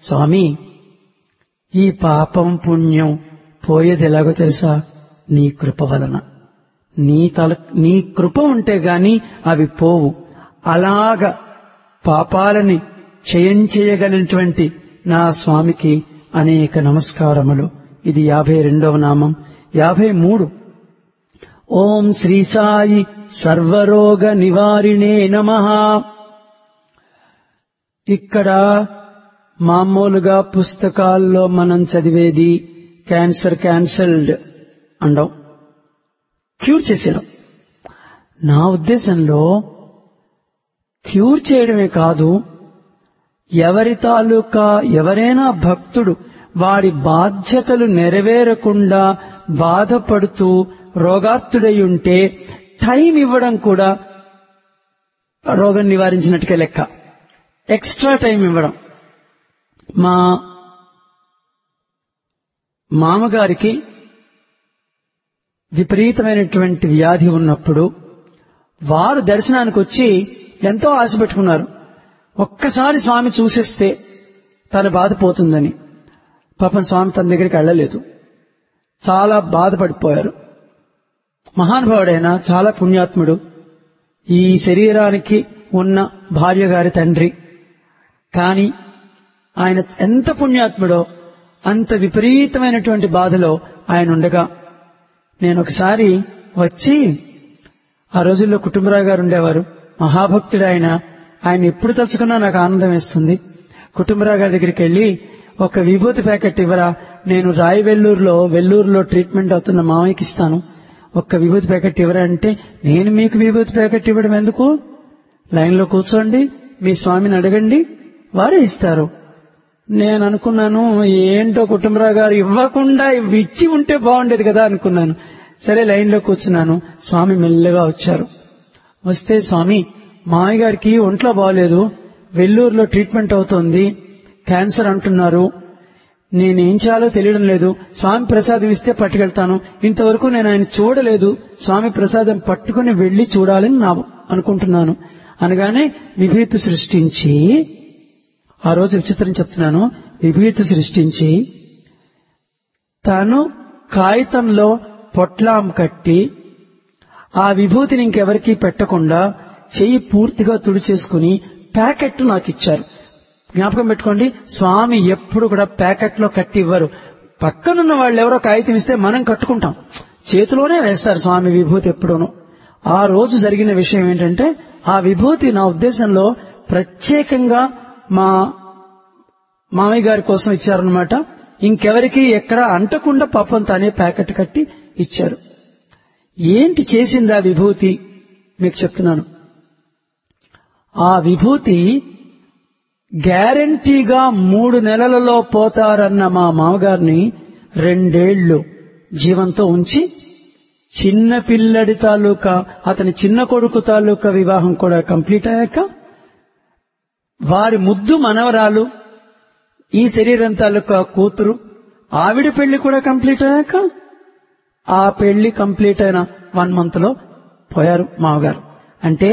స్వామి ఈ పాపం పుణ్యం పోయేది ఎలాగో తెలుసా నీ కృప వలన నీ తల నీ కృప ఉంటే గాని అవి పోవు అలాగ పాపాలని క్షయం చేయగలిగినటువంటి నా స్వామికి అనేక నమస్కారములు ఇది యాభై రెండవ నామం యాభై మూడు ఓం శ్రీ సాయి సర్వరోగ నివారిణే నమ ఇక్కడ మామూలుగా పుస్తకాల్లో మనం చదివేది క్యాన్సర్ క్యాన్సల్డ్ అండం క్యూర్ చేసేయడం నా ఉద్దేశంలో క్యూర్ చేయడమే కాదు ఎవరి తాలూకా ఎవరైనా భక్తుడు వాడి బాధ్యతలు నెరవేరకుండా బాధపడుతూ రోగార్తుడై ఉంటే టైం ఇవ్వడం కూడా రోగం నివారించినట్టుగా లెక్క ఎక్స్ట్రా టైం ఇవ్వడం మా మామగారికి విపరీతమైనటువంటి వ్యాధి ఉన్నప్పుడు వారు దర్శనానికి వచ్చి ఎంతో ఆశ పెట్టుకున్నారు ఒక్కసారి స్వామి చూసేస్తే తన బాధ పోతుందని పాపం స్వామి తన దగ్గరికి వెళ్ళలేదు చాలా బాధపడిపోయారు మహానుభావుడైన చాలా పుణ్యాత్ముడు ఈ శరీరానికి ఉన్న భార్య గారి తండ్రి కాని ఆయన ఎంత పుణ్యాత్ముడో అంత విపరీతమైనటువంటి బాధలో ఆయన ఉండగా నేను ఒకసారి వచ్చి ఆ రోజుల్లో కుటుంబరావు గారు ఉండేవారు మహాభక్తుడు ఆయన ఆయన ఎప్పుడు తలుచుకున్నా నాకు ఆనందం వేస్తుంది కుటుంబరావు గారి దగ్గరికి వెళ్ళి ఒక విభూతి ప్యాకెట్ ఇవ్వరా నేను రాయి వెల్లూరులో వెల్లూరులో ట్రీట్మెంట్ అవుతున్న మామయ్యకి ఇస్తాను ఒక్క విభూతి ప్యాకెట్ ఇవ్వరా అంటే నేను మీకు విభూతి ప్యాకెట్ ఇవ్వడం ఎందుకు లైన్లో కూర్చోండి మీ స్వామిని అడగండి వారే ఇస్తారు నేను అనుకున్నాను ఏంటో కుటుంబరావు గారు ఇవ్వకుండా ఇచ్చి ఉంటే బాగుండేది కదా అనుకున్నాను సరే లైన్లో కూర్చున్నాను స్వామి మెల్లగా వచ్చారు వస్తే స్వామి మామయ్య గారికి ఒంట్లో బాగలేదు వెల్లూరులో ట్రీట్మెంట్ అవుతోంది క్యాన్సర్ అంటున్నారు నేనేం చేయాలో తెలియడం లేదు స్వామి ప్రసాదం ఇస్తే పట్టుకెళ్తాను ఇంతవరకు నేను ఆయన చూడలేదు స్వామి ప్రసాదం పట్టుకుని వెళ్లి చూడాలని నా అనుకుంటున్నాను అనగానే విభీతి సృష్టించి ఆ రోజు విచిత్రం చెప్తున్నాను విభీతి సృష్టించి తాను కాగితంలో పొట్లాం కట్టి ఆ విభూతిని ఇంకెవరికీ పెట్టకుండా చెయ్యి పూర్తిగా తుడిచేసుకుని ప్యాకెట్ నాకు ఇచ్చారు జ్ఞాపకం పెట్టుకోండి స్వామి ఎప్పుడు కూడా ప్యాకెట్ లో కట్టి ఇవ్వరు పక్కనున్న వాళ్ళు ఎవరో కాగితం ఇస్తే మనం కట్టుకుంటాం చేతిలోనే వేస్తారు స్వామి విభూతి ఎప్పుడూను ఆ రోజు జరిగిన విషయం ఏంటంటే ఆ విభూతి నా ఉద్దేశంలో ప్రత్యేకంగా మా మామయ్య గారి కోసం ఇచ్చారనమాట ఇంకెవరికి ఎక్కడ అంటకుండా పాపం తానే ప్యాకెట్ కట్టి ఇచ్చారు ఏంటి చేసింది ఆ విభూతి మీకు చెప్తున్నాను ఆ విభూతి గ్యారంటీగా మూడు నెలలలో పోతారన్న మా మామగారిని రెండేళ్లు జీవంతో ఉంచి చిన్న పిల్లడి తాలూకా అతని చిన్న కొడుకు తాలూకా వివాహం కూడా కంప్లీట్ అయ్యాక వారి ముద్దు మనవరాలు ఈ శరీరం తాలూకా కూతురు ఆవిడ పెళ్లి కూడా కంప్లీట్ అయ్యాక ఆ పెళ్లి కంప్లీట్ అయిన వన్ మంత్ లో పోయారు మామగారు అంటే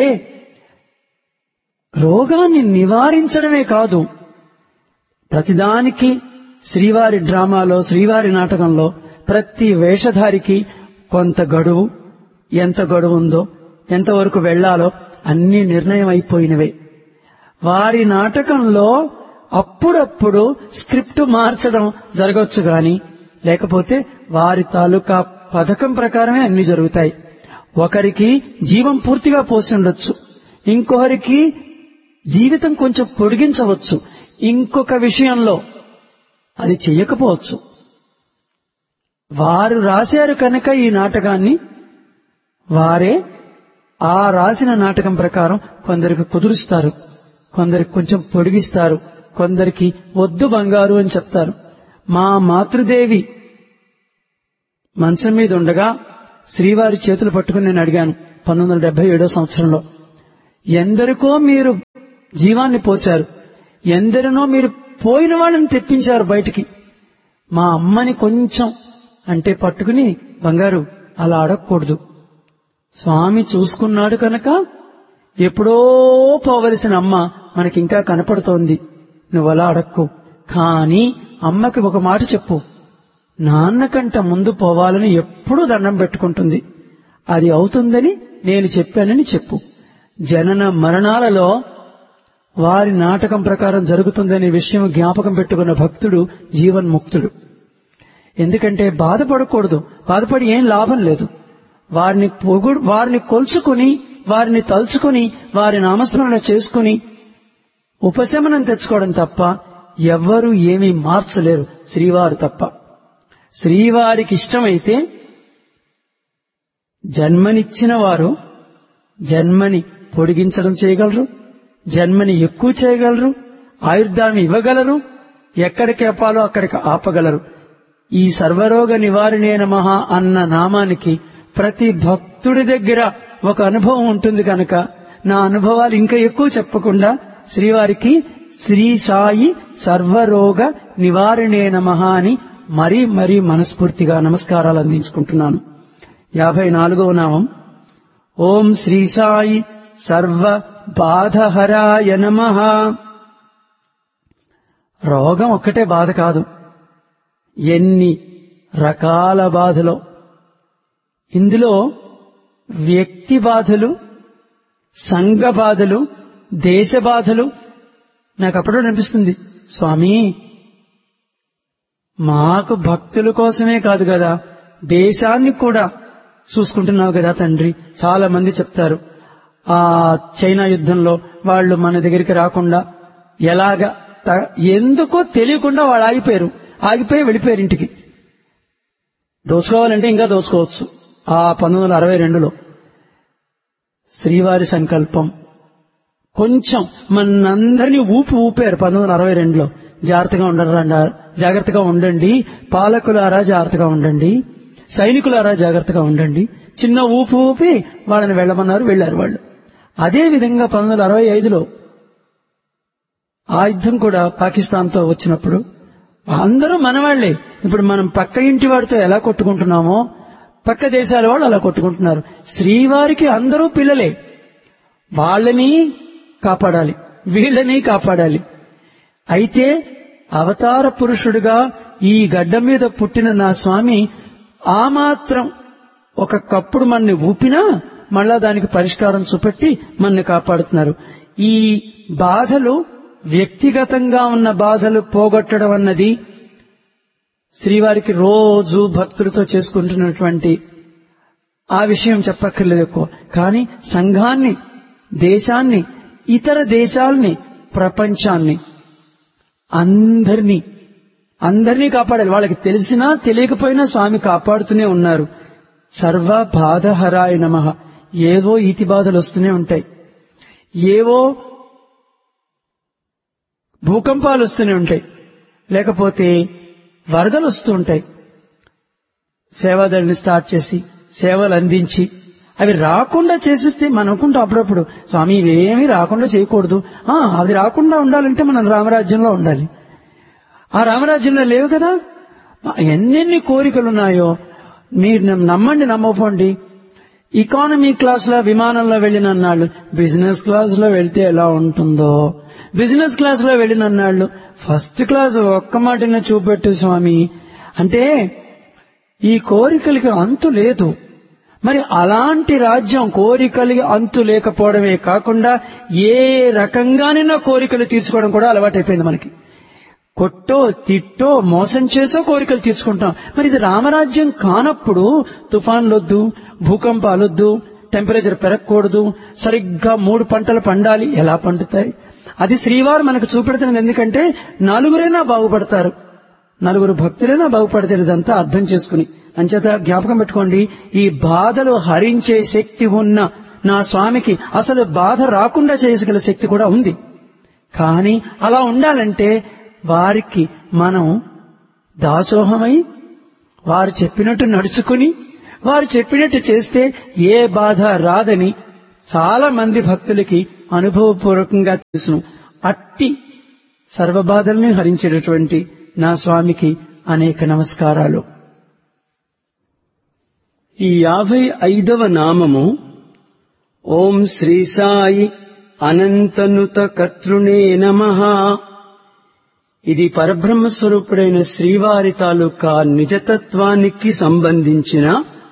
రోగాన్ని నివారించడమే కాదు ప్రతిదానికి శ్రీవారి డ్రామాలో శ్రీవారి నాటకంలో ప్రతి వేషధారికి కొంత గడువు ఎంత గడువు ఉందో ఎంతవరకు వెళ్లాలో అన్ని నిర్ణయం అయిపోయినవే వారి నాటకంలో అప్పుడప్పుడు స్క్రిప్ట్ మార్చడం జరగవచ్చు గాని లేకపోతే వారి తాలూకా పథకం ప్రకారమే అన్ని జరుగుతాయి ఒకరికి జీవం పూర్తిగా పోసి ఉండొచ్చు ఇంకొకరికి జీవితం కొంచెం పొడిగించవచ్చు ఇంకొక విషయంలో అది చెయ్యకపోవచ్చు వారు రాశారు కనుక ఈ నాటకాన్ని వారే ఆ రాసిన నాటకం ప్రకారం కొందరికి కుదురుస్తారు కొందరికి కొంచెం పొడిగిస్తారు కొందరికి వద్దు బంగారు అని చెప్తారు మా మాతృదేవి మంచం మీద ఉండగా శ్రీవారి చేతులు పట్టుకుని నేను అడిగాను పంతొమ్మిది వందల డెబ్బై ఏడో సంవత్సరంలో ఎందరికో మీరు జీవాన్ని పోశారు ఎందరినో మీరు పోయిన వాళ్ళని తెప్పించారు బయటికి మా అమ్మని కొంచెం అంటే పట్టుకుని బంగారు అలా అడగకూడదు స్వామి చూసుకున్నాడు కనుక ఎప్పుడో పోవలసిన అమ్మ మనకింకా కనపడుతోంది నువ్వు అలా అడక్కు కానీ అమ్మకి ఒక మాట చెప్పు నాన్న కంట ముందు పోవాలని ఎప్పుడూ దండం పెట్టుకుంటుంది అది అవుతుందని నేను చెప్పానని చెప్పు జనన మరణాలలో వారి నాటకం ప్రకారం జరుగుతుందనే విషయం జ్ఞాపకం పెట్టుకున్న భక్తుడు జీవన్ముక్తుడు ఎందుకంటే బాధపడకూడదు బాధపడి ఏం లాభం లేదు వారిని పొగుడు వారిని కొల్చుకుని వారిని తలుచుకుని వారి నామస్మరణ చేసుకుని ఉపశమనం తెచ్చుకోవడం తప్ప ఎవ్వరూ ఏమీ మార్చలేరు శ్రీవారు తప్ప శ్రీవారికి ఇష్టమైతే జన్మనిచ్చిన వారు జన్మని పొడిగించడం చేయగలరు జన్మని ఎక్కువ చేయగలరు ఆయుర్దాన్ని ఇవ్వగలరు ఎక్కడికి ఆపాలో అక్కడికి ఆపగలరు ఈ సర్వరోగ నివారణే నమః అన్న నామానికి ప్రతి భక్తుడి దగ్గర ఒక అనుభవం ఉంటుంది కనుక నా అనుభవాలు ఇంకా ఎక్కువ చెప్పకుండా శ్రీవారికి శ్రీ సాయి సర్వరోగ నివారణే నమః అని మరీ మరీ మనస్ఫూర్తిగా నమస్కారాలు అందించుకుంటున్నాను యాభై నాలుగవ నామం ఓం శ్రీ సాయి సర్వ బాధహరాయ నమ రోగం ఒక్కటే బాధ కాదు ఎన్ని రకాల బాధలో ఇందులో వ్యక్తి బాధలు సంఘ బాధలు దేశ బాధలు నాకు అప్పుడో అనిపిస్తుంది స్వామి మాకు భక్తుల కోసమే కాదు కదా దేశాన్ని కూడా చూసుకుంటున్నావు కదా తండ్రి చాలా మంది చెప్తారు ఆ చైనా యుద్ధంలో వాళ్ళు మన దగ్గరికి రాకుండా ఎలాగ త- ఎందుకో తెలియకుండా వాళ్ళు ఆగిపోయారు ఆగిపోయి వెళ్ళిపోయారు ఇంటికి దోచుకోవాలంటే ఇంకా దోచుకోవచ్చు ఆ పంతొమ్మిది వందల అరవై రెండులో శ్రీవారి సంకల్పం కొంచెం మనందరినీ ఊపి ఊపారు పంతొమ్మిది వందల అరవై రెండులో జాగ్రత్తగా ఉండరా జాగ్రత్తగా ఉండండి పాలకులారా జాగ్రత్తగా ఉండండి సైనికులారా జాగ్రత్తగా ఉండండి చిన్న ఊపు ఊపి వాళ్ళని వెళ్ళమన్నారు వెళ్ళారు వాళ్ళు అదే విధంగా పంతొమ్మిది వందల అరవై ఐదులో ఆ యుద్ధం కూడా పాకిస్తాన్తో వచ్చినప్పుడు అందరూ మనవాళ్లే ఇప్పుడు మనం పక్క ఇంటి వాడితో ఎలా కొట్టుకుంటున్నామో పక్క దేశాల వాళ్ళు అలా కొట్టుకుంటున్నారు శ్రీవారికి అందరూ పిల్లలే వాళ్ళని కాపాడాలి వీళ్ళని కాపాడాలి అయితే అవతార పురుషుడిగా ఈ గడ్డ మీద పుట్టిన నా స్వామి ఆ మాత్రం ఒక కప్పుడు మన్ని ఊపినా మళ్ళా దానికి పరిష్కారం చూపెట్టి మన్ని కాపాడుతున్నారు ఈ బాధలు వ్యక్తిగతంగా ఉన్న బాధలు పోగొట్టడం అన్నది శ్రీవారికి రోజు భక్తులతో చేసుకుంటున్నటువంటి ఆ విషయం చెప్పక్కర్లేదు ఎక్కువ కానీ సంఘాన్ని దేశాన్ని ఇతర దేశాల్ని ప్రపంచాన్ని అందరినీ అందరినీ కాపాడాలి వాళ్ళకి తెలిసినా తెలియకపోయినా స్వామి కాపాడుతూనే ఉన్నారు సర్వ బాధహరాయ నమ ఏవో ఈతి బాధలు వస్తూనే ఉంటాయి ఏవో భూకంపాలు వస్తూనే ఉంటాయి లేకపోతే వరదలు వస్తూ ఉంటాయి సేవాదళిని స్టార్ట్ చేసి సేవలు అందించి అవి రాకుండా చేసిస్తే మనం అనుకుంటాం అప్పుడప్పుడు స్వామి ఇవేమీ రాకుండా చేయకూడదు ఆ అది రాకుండా ఉండాలంటే మనం రామరాజ్యంలో ఉండాలి ఆ రామరాజ్యంలో లేవు కదా ఎన్నెన్ని కోరికలు ఉన్నాయో మీరు నమ్- నమ్మండి నమ్మపోండి ఇకానమీ క్లాస్ లో విమానంలో వెళ్ళిన నాళ్ళు బిజినెస్ క్లాస్ లో వెళ్తే ఎలా ఉంటుందో బిజినెస్ క్లాస్ లో వెళ్ళిన నాళ్ళు ఫస్ట్ క్లాస్ ఒక్క మాటనే చూపెట్టు స్వామి అంటే ఈ కోరికలకి అంతు లేదు మరి అలాంటి రాజ్యం కోరికలకి అంతు లేకపోవడమే కాకుండా ఏ రకంగానైనా కోరికలు తీర్చుకోవడం కూడా అలవాటైపోయింది మనకి కొట్టో తిట్టో మోసం చేసో కోరికలు తీర్చుకుంటాం మరి ఇది రామరాజ్యం కానప్పుడు తుఫాన్లొద్దు భూకంపాలొద్దు టెంపరేచర్ పెరగకూడదు సరిగ్గా మూడు పంటలు పండాలి ఎలా పండుతాయి అది శ్రీవారు మనకు చూపెడుతున్నది ఎందుకంటే నలుగురైనా బాగుపడతారు నలుగురు భక్తులైనా బాగుపడతారు ఇదంతా అర్థం చేసుకుని అంచేత జ్ఞాపకం పెట్టుకోండి ఈ బాధలు హరించే శక్తి ఉన్న నా స్వామికి అసలు బాధ రాకుండా చేయగల శక్తి కూడా ఉంది కానీ అలా ఉండాలంటే వారికి మనం దాసోహమై వారు చెప్పినట్టు నడుచుకుని వారు చెప్పినట్టు చేస్తే ఏ బాధ రాదని చాలా మంది భక్తులకి అనుభవపూర్వకంగా తెలుసును అట్టి సర్వబాధల్ని హరించేటటువంటి నా స్వామికి అనేక నమస్కారాలు ఈ యాభై ఐదవ నామము ఓం శ్రీ సాయి అనంతనుత కర్తృణే నమ ఇది పరబ్రహ్మ స్వరూపుడైన శ్రీవారి తాలూకా నిజతత్వానికి సంబంధించిన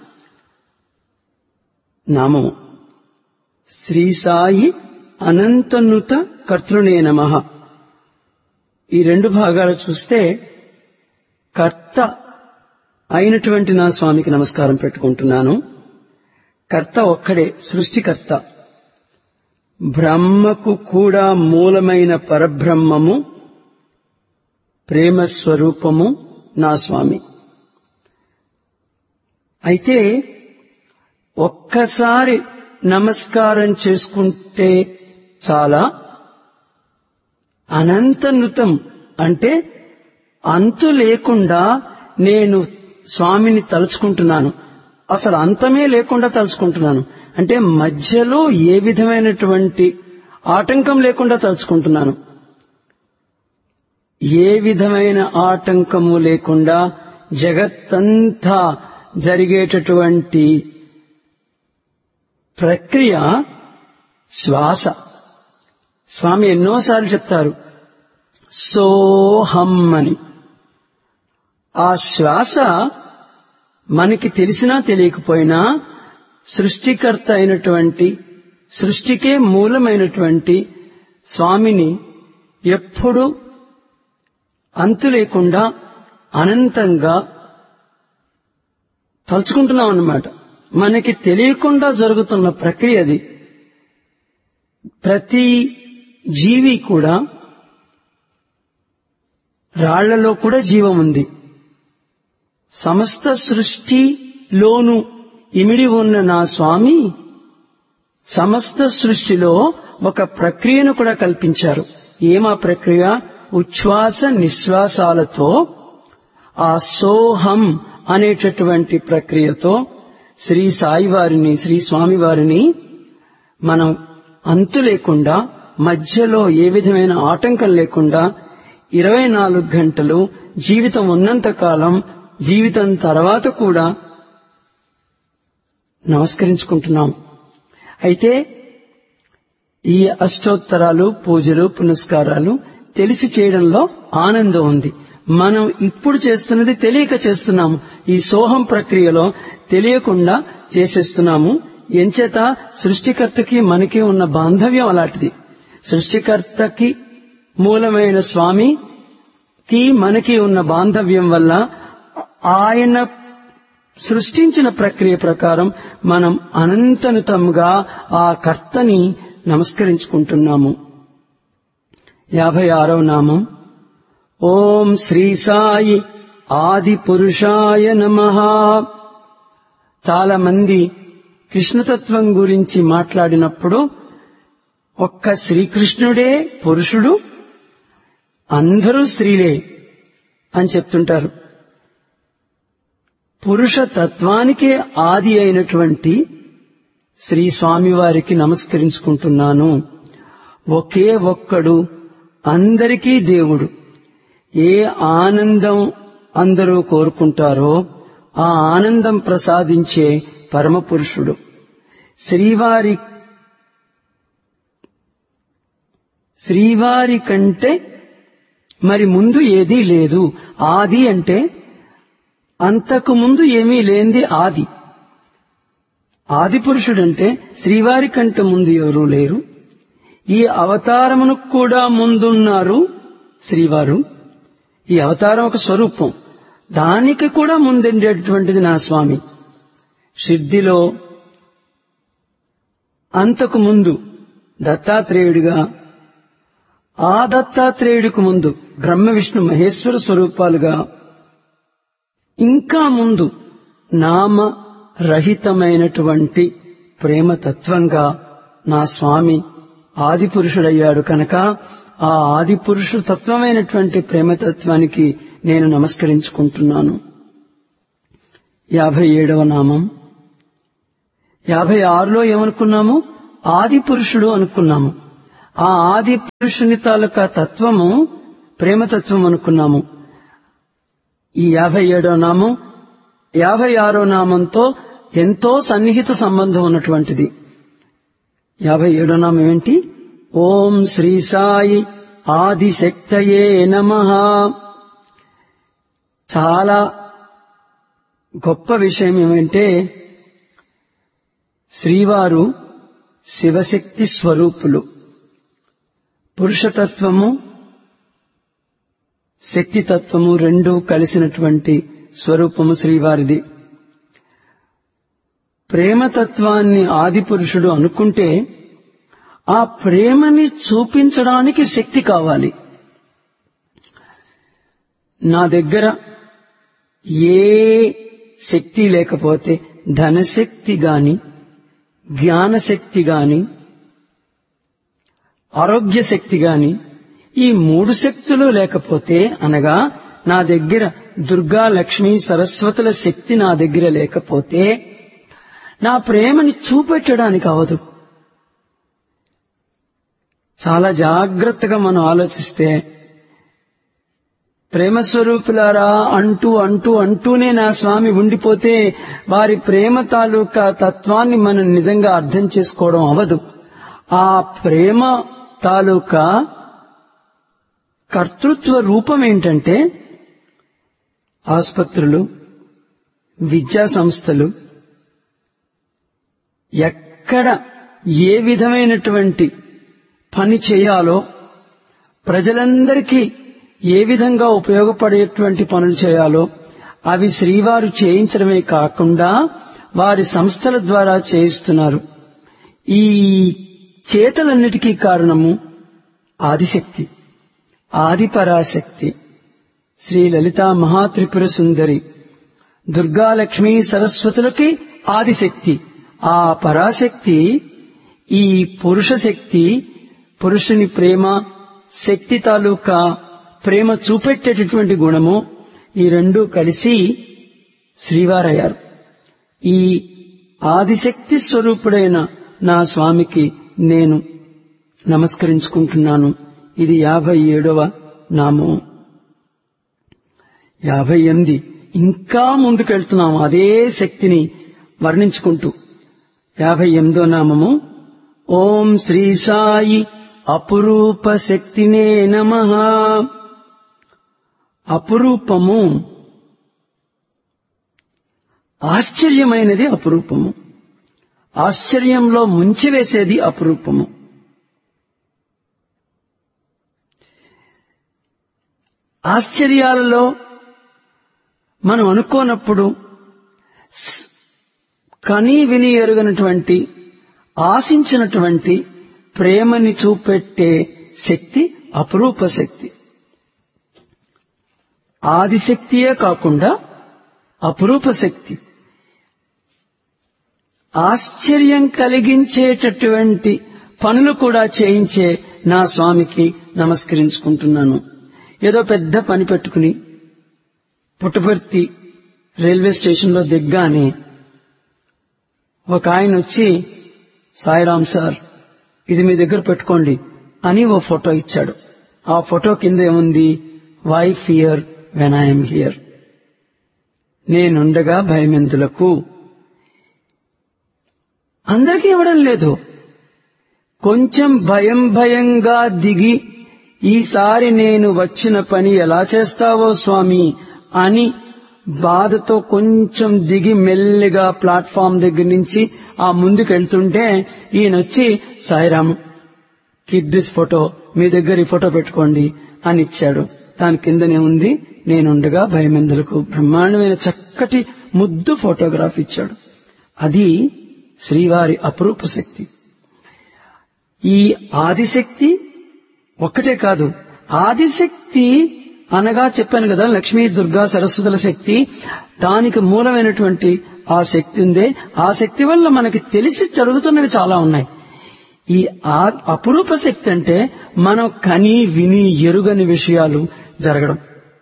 నామము శ్రీ సాయి అనంతనుత కర్తృనే నమ ఈ రెండు భాగాలు చూస్తే కర్త అయినటువంటి నా స్వామికి నమస్కారం పెట్టుకుంటున్నాను కర్త ఒక్కడే సృష్టికర్త బ్రహ్మకు కూడా మూలమైన పరబ్రహ్మము ప్రేమ స్వరూపము నా స్వామి అయితే ఒక్కసారి నమస్కారం చేసుకుంటే చాలా అనంతనృతం అంటే అంతు లేకుండా నేను స్వామిని తలుచుకుంటున్నాను అసలు అంతమే లేకుండా తలుచుకుంటున్నాను అంటే మధ్యలో ఏ విధమైనటువంటి ఆటంకం లేకుండా తలుచుకుంటున్నాను ఏ విధమైన ఆటంకము లేకుండా జగత్తంతా జరిగేటటువంటి ప్రక్రియ శ్వాస స్వామి ఎన్నోసార్లు చెప్తారు సోహం అని ఆ శ్వాస మనకి తెలిసినా తెలియకపోయినా సృష్టికర్త అయినటువంటి సృష్టికే మూలమైనటువంటి స్వామిని ఎప్పుడు అంతు లేకుండా అనంతంగా తలుచుకుంటున్నాం అన్నమాట మనకి తెలియకుండా జరుగుతున్న ప్రక్రియ అది ప్రతి జీవి కూడా రాళ్లలో కూడా జీవం ఉంది సమస్త సృష్టిలోను ఇమిడి ఉన్న నా స్వామి సమస్త సృష్టిలో ఒక ప్రక్రియను కూడా కల్పించారు ఏమా ప్రక్రియ ఉచ్ఛ్వాస నిశ్వాసాలతో ఆ సోహం అనేటటువంటి ప్రక్రియతో శ్రీ సాయి వారిని శ్రీ స్వామి వారిని మనం అంతు లేకుండా మధ్యలో ఏ విధమైన ఆటంకం లేకుండా ఇరవై నాలుగు గంటలు జీవితం ఉన్నంత కాలం జీవితం తర్వాత కూడా నమస్కరించుకుంటున్నాం అయితే ఈ అష్టోత్తరాలు పూజలు పునస్కారాలు తెలిసి చేయడంలో ఆనందం ఉంది మనం ఇప్పుడు చేస్తున్నది తెలియక చేస్తున్నాము ఈ సోహం ప్రక్రియలో తెలియకుండా చేసేస్తున్నాము ఎంచేత సృష్టికర్తకి మనకి ఉన్న బాంధవ్యం అలాంటిది సృష్టికర్తకి మూలమైన స్వామికి మనకి ఉన్న బాంధవ్యం వల్ల ఆయన సృష్టించిన ప్రక్రియ ప్రకారం మనం అనంతనుతంగా ఆ కర్తని నమస్కరించుకుంటున్నాము యాభై ఆరవ నామం ఓం శ్రీ సాయి ఆది పురుషాయ నమ చాలా మంది కృష్ణతత్వం గురించి మాట్లాడినప్పుడు ఒక్క శ్రీకృష్ణుడే పురుషుడు అందరూ స్త్రీలే అని చెప్తుంటారు పురుష తత్వానికే ఆది అయినటువంటి శ్రీ స్వామివారికి నమస్కరించుకుంటున్నాను ఒకే ఒక్కడు అందరికీ దేవుడు ఏ ఆనందం అందరూ కోరుకుంటారో ఆ ఆనందం ప్రసాదించే పరమపురుషుడు శ్రీవారి శ్రీవారి కంటే మరి ముందు ఏదీ లేదు ఆది అంటే అంతకు ముందు ఏమీ లేనిది ఆది ఆది పురుషుడంటే శ్రీవారి కంటే ముందు ఎవరూ లేరు ఈ అవతారమును కూడా ముందున్నారు శ్రీవారు ఈ అవతారం ఒక స్వరూపం దానికి కూడా ముందుండేటువంటిది నా స్వామి సిద్ధిలో అంతకు ముందు దత్తాత్రేయుడిగా ఆ దత్తాత్రేయుడికి ముందు బ్రహ్మ విష్ణు మహేశ్వర స్వరూపాలుగా ఇంకా ముందు నామ రహితమైనటువంటి ప్రేమతత్వంగా నా స్వామి ఆది పురుషుడయ్యాడు కనుక ఆ ఆది పురుషుడు తత్వమైనటువంటి ప్రేమతత్వానికి నేను నమస్కరించుకుంటున్నాను యాభై ఏడవ నామం యాభై ఆరులో ఏమనుకున్నాము ఆది పురుషుడు అనుకున్నాము ఆ ఆది పురుషుని తాలూకా తత్వము ప్రేమతత్వం అనుకున్నాము ఈ యాభై ఏడో నామం యాభై ఆరో నామంతో ఎంతో సన్నిహిత సంబంధం ఉన్నటువంటిది యాభై ఏడో నామం ఏంటి ఓం శ్రీ సాయి ఆదిశక్తయే నమ చాలా గొప్ప విషయం ఏమంటే శ్రీవారు శివశక్తి స్వరూపులు పురుషతత్వము శక్తితత్వము రెండూ కలిసినటువంటి స్వరూపము శ్రీవారిది ప్రేమతత్వాన్ని ఆది పురుషుడు అనుకుంటే ఆ ప్రేమని చూపించడానికి శక్తి కావాలి నా దగ్గర ఏ శక్తి లేకపోతే ధనశక్తి గాని జ్ఞానశక్తి గాని ఆరోగ్య శక్తి గాని ఈ మూడు శక్తులు లేకపోతే అనగా నా దగ్గర దుర్గా లక్ష్మి సరస్వతుల శక్తి నా దగ్గర లేకపోతే నా ప్రేమని చూపెట్టడానికి అవదు చాలా జాగ్రత్తగా మనం ఆలోచిస్తే ప్రేమస్వరూపులారా అంటూ అంటూ అంటూనే నా స్వామి ఉండిపోతే వారి ప్రేమ తాలూకా తత్వాన్ని మనం నిజంగా అర్థం చేసుకోవడం అవదు ఆ ప్రేమ తాలూకా కర్తృత్వ రూపం ఏంటంటే ఆసుపత్రులు విద్యా సంస్థలు ఎక్కడ ఏ విధమైనటువంటి పని చేయాలో ప్రజలందరికీ ఏ విధంగా ఉపయోగపడేటువంటి పనులు చేయాలో అవి శ్రీవారు చేయించడమే కాకుండా వారి సంస్థల ద్వారా చేయిస్తున్నారు ఈ చేతలన్నిటికీ కారణము ఆదిశక్తి ఆదిపరాశక్తి శ్రీ లలితా మహాత్రిపుర సుందరి దుర్గాలక్ష్మి సరస్వతులకి ఆదిశక్తి ఆ పరాశక్తి ఈ పురుష శక్తి పురుషుని ప్రేమ శక్తి తాలూకా ప్రేమ చూపెట్టేటటువంటి గుణము ఈ రెండు కలిసి శ్రీవారయ్యారు ఈ ఆదిశక్తి స్వరూపుడైన నా స్వామికి నేను నమస్కరించుకుంటున్నాను ఇది యాభై ఏడవ నామం యాభై ఎనిమిది ఇంకా ముందుకెళ్తున్నాం అదే శక్తిని వర్ణించుకుంటూ యాభై ఎనిమిదో నామము ఓం శ్రీ సాయి అపురూప శక్తినే నమ అపురూపము ఆశ్చర్యమైనది అపురూపము ఆశ్చర్యంలో ముంచివేసేది అపురూపము ఆశ్చర్యాలలో మనం అనుకోనప్పుడు కనీ విని ఎరుగనటువంటి ఆశించినటువంటి ప్రేమని చూపెట్టే శక్తి అపురూప శక్తి ఆదిశక్తియే కాకుండా అపురూప శక్తి ఆశ్చర్యం కలిగించేటటువంటి పనులు కూడా చేయించే నా స్వామికి నమస్కరించుకుంటున్నాను ఏదో పెద్ద పని పెట్టుకుని పుట్టపర్తి రైల్వే స్టేషన్లో దిగ్గానే ఒక ఆయన వచ్చి సాయిరామ్ సార్ ఇది మీ దగ్గర పెట్టుకోండి అని ఓ ఫోటో ఇచ్చాడు ఆ ఫోటో కింద ఏముంది why fear when I'm here నేనుండగా భయమెందులకు అందరికీ ఇవ్వడం లేదు కొంచెం భయం భయంగా దిగి ఈసారి నేను వచ్చిన పని ఎలా చేస్తావో స్వామి అని బాధతో కొంచెం దిగి మెల్లిగా ప్లాట్ఫామ్ దగ్గర నుంచి ఆ ముందుకు వెళ్తుంటే ఈయనొచ్చి సాయిరామ్ కీప్ దిస్ ఫోటో మీ దగ్గర ఈ ఫోటో పెట్టుకోండి అని ఇచ్చాడు దాని కిందనే ఉంది నేనుండగా భయమెందులకు బ్రహ్మాండమైన చక్కటి ముద్దు ఫోటోగ్రాఫ్ ఇచ్చాడు అది శ్రీవారి అపురూప శక్తి ఈ ఆదిశక్తి ఒక్కటే కాదు ఆదిశక్తి అనగా చెప్పాను కదా లక్ష్మీ దుర్గా సరస్వతుల శక్తి దానికి మూలమైనటువంటి ఆ శక్తి ఉందే ఆ శక్తి వల్ల మనకి తెలిసి జరుగుతున్నవి చాలా ఉన్నాయి ఈ అపురూప శక్తి అంటే మనం కని విని ఎరుగని విషయాలు జరగడం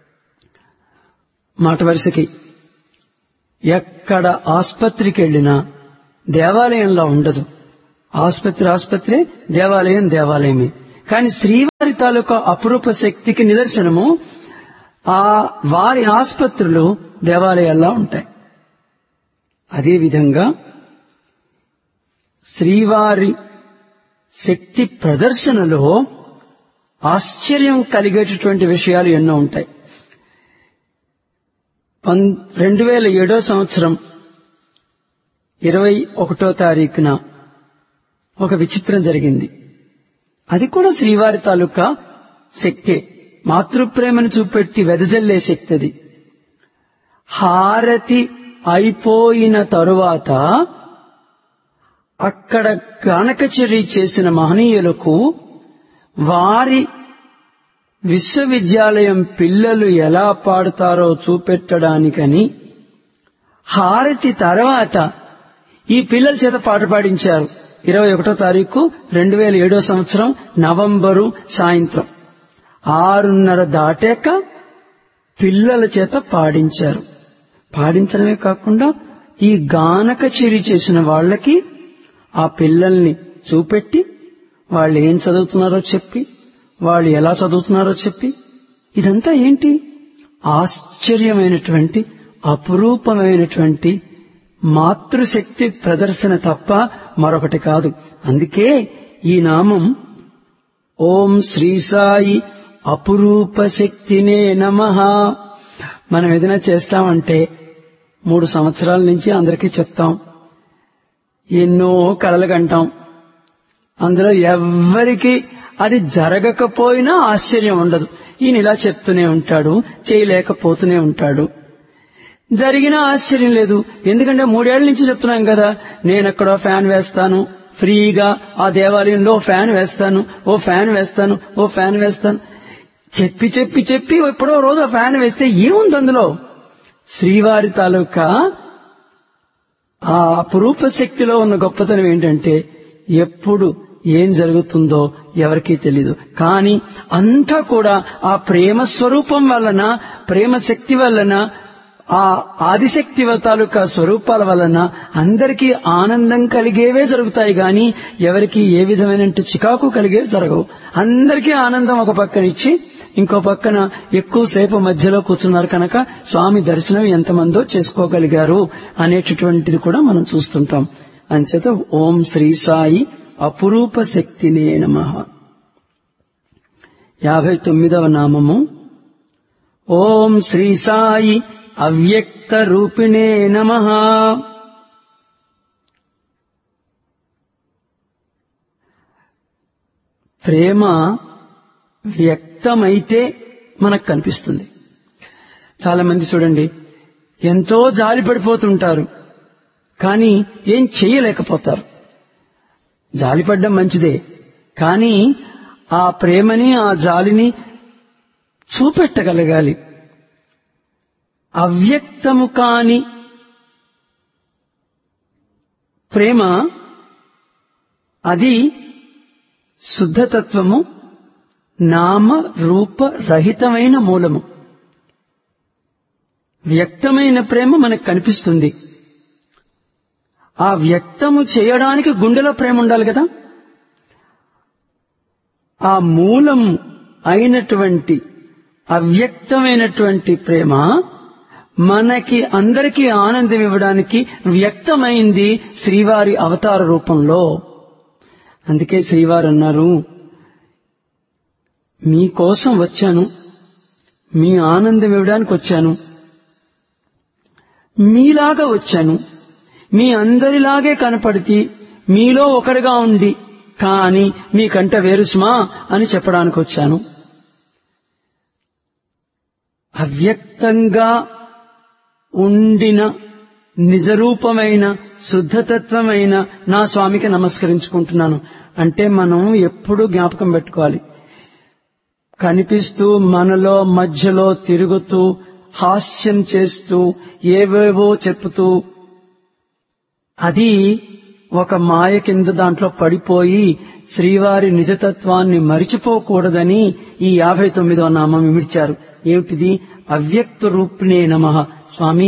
మాట వరుసకి ఎక్కడ ఆస్పత్రికి వెళ్ళినా దేవాలయంలో ఉండదు ఆసుపత్రి ఆసుపత్రి దేవాలయం దేవాలయమే కానీ శ్రీవారి తాలూకా అపురూప శక్తికి నిదర్శనము ఆ వారి ఆసుపత్రులు దేవాలయాల్లో ఉంటాయి అదేవిధంగా శ్రీవారి శక్తి ప్రదర్శనలో ఆశ్చర్యం కలిగేటటువంటి విషయాలు ఎన్నో ఉంటాయి రెండు వేల ఏడో సంవత్సరం ఇరవై ఒకటో తారీఖున ఒక విచిత్రం జరిగింది అది కూడా శ్రీవారి తాలూకా శక్తే మాతృప్రేమను చూపెట్టి వెదజల్లే శక్తి అది హారతి అయిపోయిన తరువాత అక్కడ గణకచర్య చేసిన మహనీయులకు వారి విశ్వవిద్యాలయం పిల్లలు ఎలా పాడుతారో చూపెట్టడానికని హారతి తర్వాత ఈ పిల్లల చేత పాట పాడించారు ఇరవై ఒకటో తారీఖు రెండు వేల ఏడో సంవత్సరం నవంబరు సాయంత్రం ఆరున్నర దాటాక పిల్లల చేత పాడించారు పాడించడమే కాకుండా ఈ గానక చెరి చేసిన వాళ్ళకి ఆ పిల్లల్ని చూపెట్టి వాళ్ళు ఏం చదువుతున్నారో చెప్పి వాళ్ళు ఎలా చదువుతున్నారో చెప్పి ఇదంతా ఏంటి ఆశ్చర్యమైనటువంటి అపురూపమైనటువంటి మాతృశక్తి ప్రదర్శన తప్ప మరొకటి కాదు అందుకే ఈ నామం ఓం శ్రీ సాయి అపురూప శక్తినే నమ మనం ఏదైనా చేస్తామంటే మూడు సంవత్సరాల నుంచి అందరికీ చెప్తాం ఎన్నో కలలు కంటాం అందులో ఎవ్వరికి అది జరగకపోయినా ఆశ్చర్యం ఉండదు ఈయన ఇలా చెప్తూనే ఉంటాడు చేయలేకపోతూనే ఉంటాడు జరిగినా ఆశ్చర్యం లేదు ఎందుకంటే మూడేళ్ల నుంచి చెప్తున్నాం కదా నేను అక్కడ ఫ్యాన్ వేస్తాను ఫ్రీగా ఆ దేవాలయంలో ఫ్యాన్ వేస్తాను ఓ ఫ్యాన్ వేస్తాను ఓ ఫ్యాన్ వేస్తాను చెప్పి చెప్పి చెప్పి ఎప్పుడో రోజు ఆ ఫ్యాన్ వేస్తే ఏముంది అందులో శ్రీవారి తాలూకా ఆ అపురూప శక్తిలో ఉన్న గొప్పతనం ఏంటంటే ఎప్పుడు ఏం జరుగుతుందో ఎవరికీ తెలీదు కానీ అంతా కూడా ఆ ప్రేమ స్వరూపం వలన ప్రేమ శక్తి వలన ఆ ఆదిశక్తి తాలూకా స్వరూపాల వలన అందరికీ ఆనందం కలిగేవే జరుగుతాయి గాని ఎవరికి ఏ విధమైన చికాకు కలిగేవి జరగవు అందరికీ ఆనందం ఒక పక్కన ఇచ్చి ఇంకో పక్కన ఎక్కువసేపు మధ్యలో కూర్చున్నారు కనుక స్వామి దర్శనం ఎంతమందో చేసుకోగలిగారు అనేటటువంటిది కూడా మనం చూస్తుంటాం అంచేత ఓం శ్రీ సాయి అపురూప శక్తినే నమ యాభై తొమ్మిదవ నామము ఓం శ్రీ సాయి అవ్యక్త రూపిణే నమ ప్రేమ వ్యక్తమైతే మనకు కనిపిస్తుంది చాలా మంది చూడండి ఎంతో జాలి పడిపోతుంటారు కానీ ఏం చేయలేకపోతారు జాలిపడ్డం మంచిదే కానీ ఆ ప్రేమని ఆ జాలిని చూపెట్టగలగాలి అవ్యక్తము కాని ప్రేమ అది శుద్ధతత్వము నామ రూప రహితమైన మూలము వ్యక్తమైన ప్రేమ మనకు కనిపిస్తుంది ఆ వ్యక్తము చేయడానికి గుండెలో ప్రేమ ఉండాలి కదా ఆ మూలం అయినటువంటి అవ్యక్తమైనటువంటి ప్రేమ మనకి అందరికీ ఆనందం ఇవ్వడానికి వ్యక్తమైంది శ్రీవారి అవతార రూపంలో అందుకే శ్రీవారు అన్నారు మీకోసం వచ్చాను మీ ఆనందం ఇవ్వడానికి వచ్చాను మీలాగా వచ్చాను మీ అందరిలాగే కనపడితే మీలో ఒకటిగా ఉండి కాని మీకంట వేరుస్మా అని చెప్పడానికి వచ్చాను అవ్యక్తంగా ఉండిన నిజరూపమైన శుద్ధతత్వమైన నా స్వామికి నమస్కరించుకుంటున్నాను అంటే మనం ఎప్పుడూ జ్ఞాపకం పెట్టుకోవాలి కనిపిస్తూ మనలో మధ్యలో తిరుగుతూ హాస్యం చేస్తూ ఏవేవో చెప్పుతూ అది ఒక మాయ కింద దాంట్లో పడిపోయి శ్రీవారి నిజతత్వాన్ని మరిచిపోకూడదని ఈ యాభై తొమ్మిదో నామం ఇమిడ్చారు ఏమిటిది అవ్యక్త రూపిణే నమ స్వామి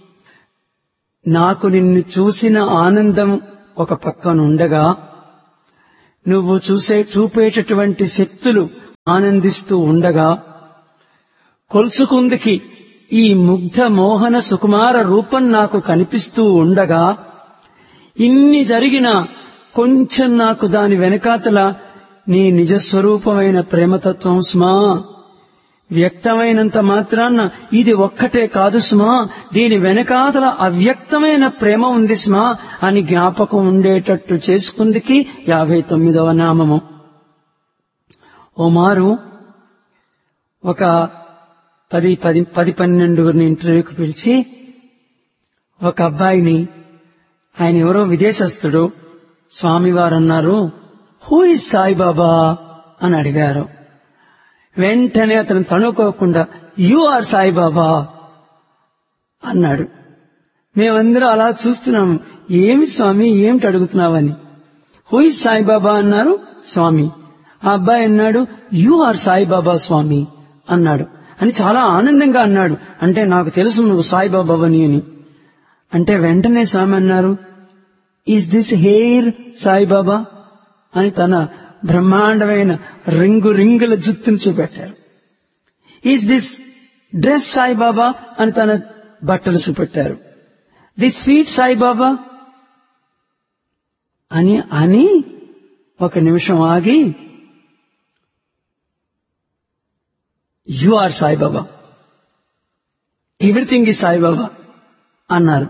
నాకు నిన్ను చూసిన ఆనందం ఒక పక్కన ఉండగా నువ్వు చూసే చూపేటటువంటి శక్తులు ఆనందిస్తూ ఉండగా కొలుచుకుందికి ఈ ముగ్ధ మోహన సుకుమార రూపం నాకు కనిపిస్తూ ఉండగా ఇన్ని జరిగిన కొంచెం నాకు దాని వెనకాతల నీ నిజస్వరూపమైన ప్రేమతత్వం స్మా వ్యక్తమైనంత మాత్రాన ఇది ఒక్కటే కాదు స్మా దీని వెనకాతల అవ్యక్తమైన ప్రేమ ఉంది స్మా అని జ్ఞాపకం ఉండేటట్టు చేసుకుందికి యాభై తొమ్మిదవ నామము ఓమారు ఒక పది పది పది పన్నెండుగురిని ఇంటర్వ్యూకి పిలిచి ఒక అబ్బాయిని ఆయన ఎవరో విదేశస్తుడు స్వామివారు అన్నారు హూ ఇస్ సాయిబాబా అని అడిగారు వెంటనే అతను తణుకోకుండా యు ఆర్ సాయిబాబా అన్నాడు మేమందరం అలా చూస్తున్నాము ఏమి స్వామి ఏమిటి అడుగుతున్నావని హూ ఇస్ సాయిబాబా అన్నారు స్వామి ఆ అబ్బాయి అన్నాడు యు ఆర్ సాయిబాబా స్వామి అన్నాడు అని చాలా ఆనందంగా అన్నాడు అంటే నాకు తెలుసు నువ్వు సాయిబాబాని అని అంటే వెంటనే స్వామి అన్నారు ఈజ్ దిస్ హెయిర్ సాయిబాబా అని తన బ్రహ్మాండమైన రింగు రింగుల జుత్తును చూపెట్టారు ఈజ్ దిస్ డ్రెస్ సాయిబాబా అని తన బట్టలు చూపెట్టారు దిస్ ఫీట్ సాయిబాబా అని అని ఒక నిమిషం ఆగి యు ఆర్ సాయిబాబా ఎవ్రీథింగ్ ఈ సాయిబాబా అన్నారు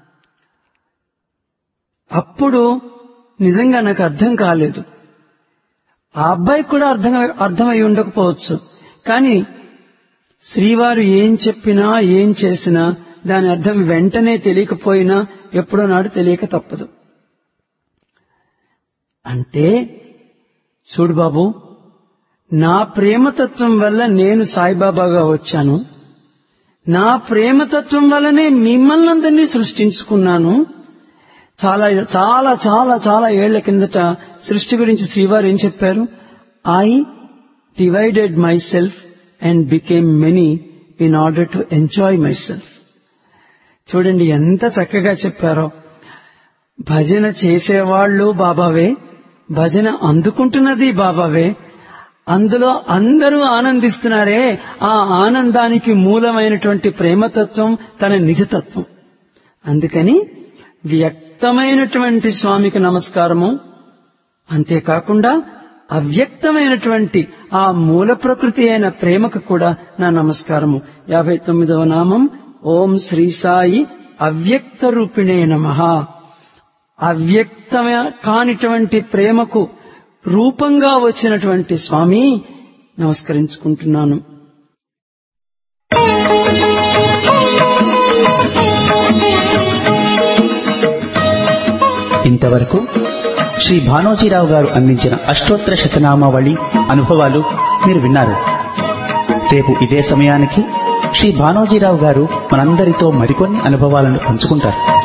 అప్పుడు నిజంగా నాకు అర్థం కాలేదు ఆ అబ్బాయికి కూడా అర్థం అర్థమై ఉండకపోవచ్చు కానీ శ్రీవారు ఏం చెప్పినా ఏం చేసినా దాని అర్థం వెంటనే తెలియకపోయినా ఎప్పుడో నాడు తెలియక తప్పదు అంటే చూడు బాబు నా ప్రేమతత్వం వల్ల నేను సాయిబాబాగా వచ్చాను నా ప్రేమతత్వం వల్లనే మిమ్మల్ని అందరినీ సృష్టించుకున్నాను చాలా చాలా చాలా చాలా ఏళ్ల కిందట సృష్టి గురించి శ్రీవారు ఏం చెప్పారు I divided myself and became many in order to enjoy myself చూడండి ఎంత చక్కగా చెప్పారో భజన చేసేవాళ్ళు బాబావే భజన అందుకుంటున్నది బాబావే అందులో అందరూ ఆనందిస్తున్నారే ఆ ఆనందానికి మూలమైనటువంటి ప్రేమతత్వం తన నిజతత్వం అందుకని వ్యక్తమైనటువంటి స్వామికి నమస్కారము అంతేకాకుండా అవ్యక్తమైనటువంటి ఆ మూల ప్రకృతి అయిన ప్రేమకు కూడా నా నమస్కారము యాభై తొమ్మిదవ నామం ఓం శ్రీ సాయి అవ్యక్త రూపిణే నమ అవ్యక్తమ కానిటువంటి ప్రేమకు రూపంగా వచ్చినటువంటి స్వామి నమస్కరించుకుంటున్నాను ఇంతవరకు శ్రీ భానోజీరావు గారు అందించిన అష్టోత్తర శతనామావళి అనుభవాలు మీరు విన్నారు రేపు ఇదే సమయానికి శ్రీ భానోజీరావు గారు మనందరితో మరికొన్ని అనుభవాలను పంచుకుంటారు